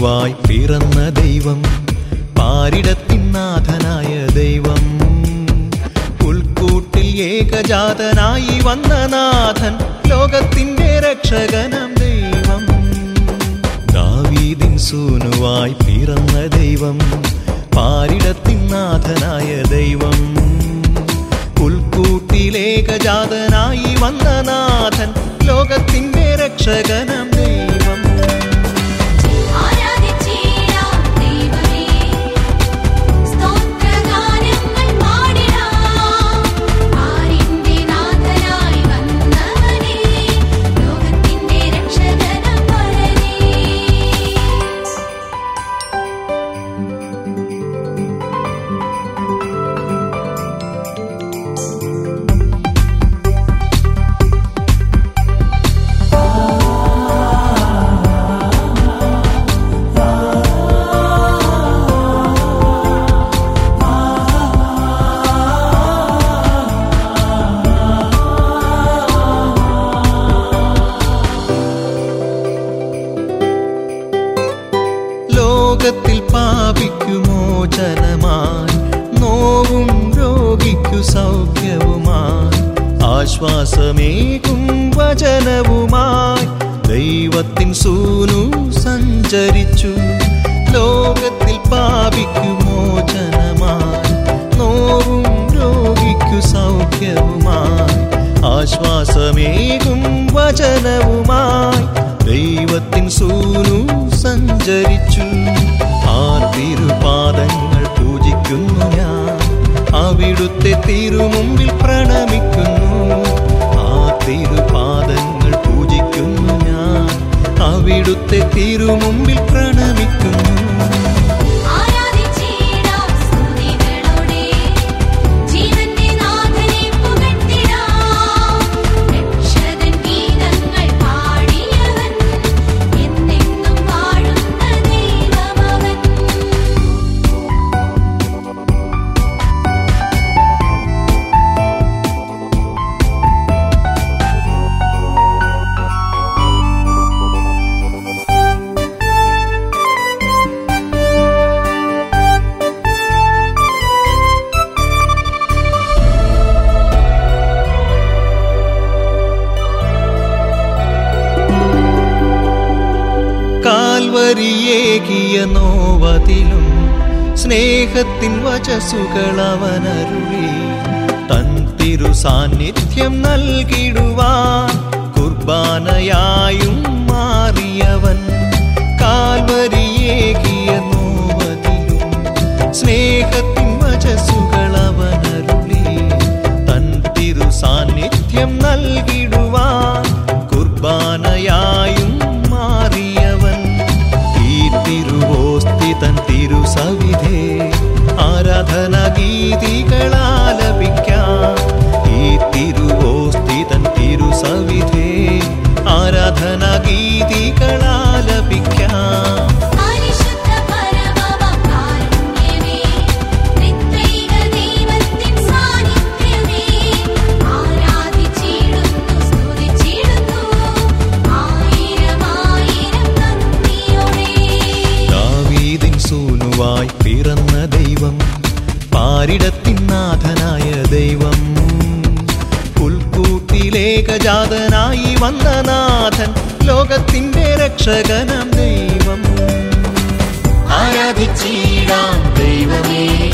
സൂനുവായി പിറന്ന ദൈവം പാരിടത്തിനാഥനായ ദൈവം പുൽക്കൂട്ടിൽ ഏകജാതനായി വന്ന നാഥൻ ലോകത്തിന്റെ രക്ഷകനം ദൈവം ദാവീദിൻ സൂനുവായി പിറന്ന ദൈവം പാരിടത്തിനാഥനായ ദൈവം പുൽക്കൂട്ടിലേകജാതനായി വന്ന നാഥൻ ലോകത്തിന്റെ രക്ഷകനം ദൈവം ആരാധിച്ചിടാം ദൈവമേ സ്തോത്രഗാനങ്ങൾ പാടിടാം ആരിന്റെ നാഥനായി വന്നവനേ ലോകത്തിന്റെ രക്ഷകനം വരനേ ലോകത്തിൽ പാപിക്കു മോചനമായി നോവും രോഗിക്കു സൗഖ്യവുമായി ആശ്വാസമേകും വചനവുമായി ദൈവത്തിൻ സൂനു സഞ്ചരിച്ചു ലോകത്തിൽ പാപിക്കു മോചനമായി നോവും രോഗിക്കു സൗഖ്യവുമായി ആശ്വാസമേകും വചനവുമായി ദൈവത്തിൻ സൂനു സഞ്ചരിച്ചു ആ തിരുപാദങ്ങൾ പൂജിക്കുന്നു ഞാൻ അവിടുത്തെ തിരുമുമ്പിൽ പ്രണമിക്കുന്നു ആ തിരുപാദങ്ങൾ പൂജിക്കുന്നു ഞാൻ അവിടുത്തെ തിരുമുമ്പിൽ പ്രണമിക്കുന്നു ആരാധിച്ചിടാം സ്തുതികളോടെ ജീവന്റെ നാഥനെ പുകഴ്ത്തിടാം രക്ഷകൻ ഗീതങ്ങൾ പാടിയവൻ എന്നെന്നും വാഴുന്ന ദൈവമവൻ കാൽവരിയേകിയ നോവതിലും സ്നേഹത്തിൻ വചസുകൾ അവനരുളി തൻ തിരു സാന്നിധ്യം നൽകിടുവാൻ കുർബാനയായും മാറിയവൻ കാൽവരിയേകിയ നോവതിലും സ്നേഹത്തിൻ വചസുകൾ അവനരുളി തൻ തിരു സാന്നിധ്യം നൽകിടുവാൻ കുർബാനയായും മാറിയവൻ ഈ തിരുവോസ്തി തൻ തിരുസവിധേ ആരാധന ഗീതികളാലപിക്കാം ഈ തിരുവോസ്തി തൻ തിരുസവിധേ ആരാധന ഗീതികളാലപിക്കാം പരിശുദ്ധ പരമമം കാരുണ്യമേ നിത്യേക ദൈവത്തിൻ സാന്നിധ്യമേ ആരാധിച്ചിടുന്നു സ്തുതിച്ചിടുന്നു ആയിരം ആയിരം നന്ദിയോടെ ദാവീദിൻ സൂനുവായി പിറന്ന ദൈവം പാരിടത്തിനാഥനായ ദൈവം പുൽക്കൂട്ടിലേകജാതനായി വന്ന നാഥൻ ലോകത്തിന്റെ രക്ഷകനം ദൈവം ആരാധിച്ചിടാം ദൈവമേ